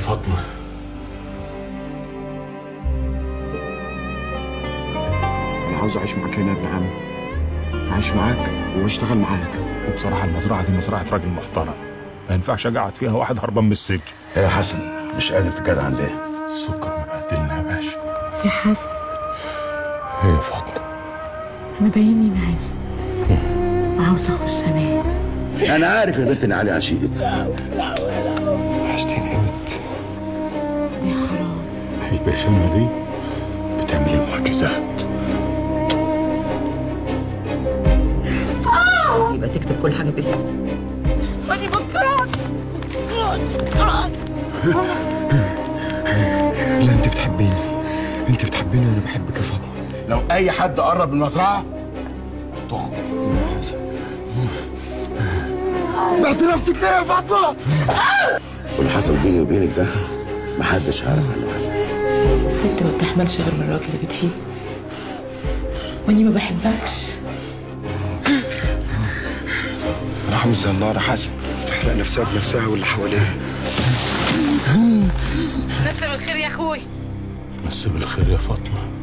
فاطمه انا عاوز اعيش معاك هنا يا ابن عم اعيش معاك واشتغل معاك وبصراحه المزرعه دي مزرعه راجل محترم ما ينفعش اقعد فيها واحد هربان من السجن ايه يا حسن مش قادر تجدع ليه السكر مبهدلنا يا باشا سي حسن ايه يا فاطمه انا باين نعست وعاوزه اخش انام انا عارف يا بنت ان علي عشيقك وحشتني قوي دي حرام البرشامه دي بتعمل المعجزات يبقى تكتب كل حاجه باسمه واني بكرهك لا انت بتحبيني انت بتحبيني وانا بحبك يا فاطمه لو اي حد قرب من المزرعه تخرج بعت نفسك ليه يا فاطمه واللي حصل بيني وبينك ده محدش عارف عنه حاجه الست ما بتحملش غير مرات اللي بتحب واني ما بحبكش رحم زي النار يا حسن تحرق نفسها بنفسها واللي حواليها مسا بالخير يا اخوي بس بالخير يا فاطمه